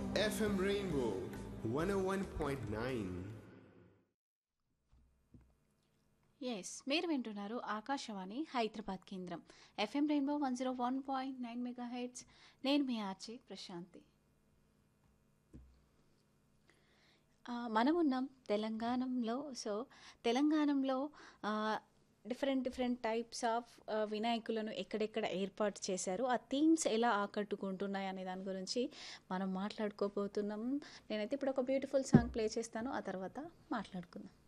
FM Rainbow 101.9. Yes మీరు వింటున్నారు ఆకాశవాణి హైదరాబాద్ కేంద్రం FM rainbow one zero one point nine mega hertz నేను మీ ఆర్చే ప్రశాంతి ఆ, మనం ఉన్నాం తెలంగాణలో సో తెలంగాణలో డిఫరెంట్ డిఫరెంట్ టైప్స్ ఆఫ్ వినాయకులను ఎక్కడెక్కడ ఏర్పాటు చేశారు ఆ థీమ్స్ ఎలా ఆకట్టుకుంటున్నాయి అనే దాని గురించి మనం మాట్లాడుకోబోతున్నాం నేనైతే ఇప్పుడు ఒక బ్యూటిఫుల్ సాంగ్ ప్లే చేస్తాను ఆ తర్వాత మాట్లాడుకుందాం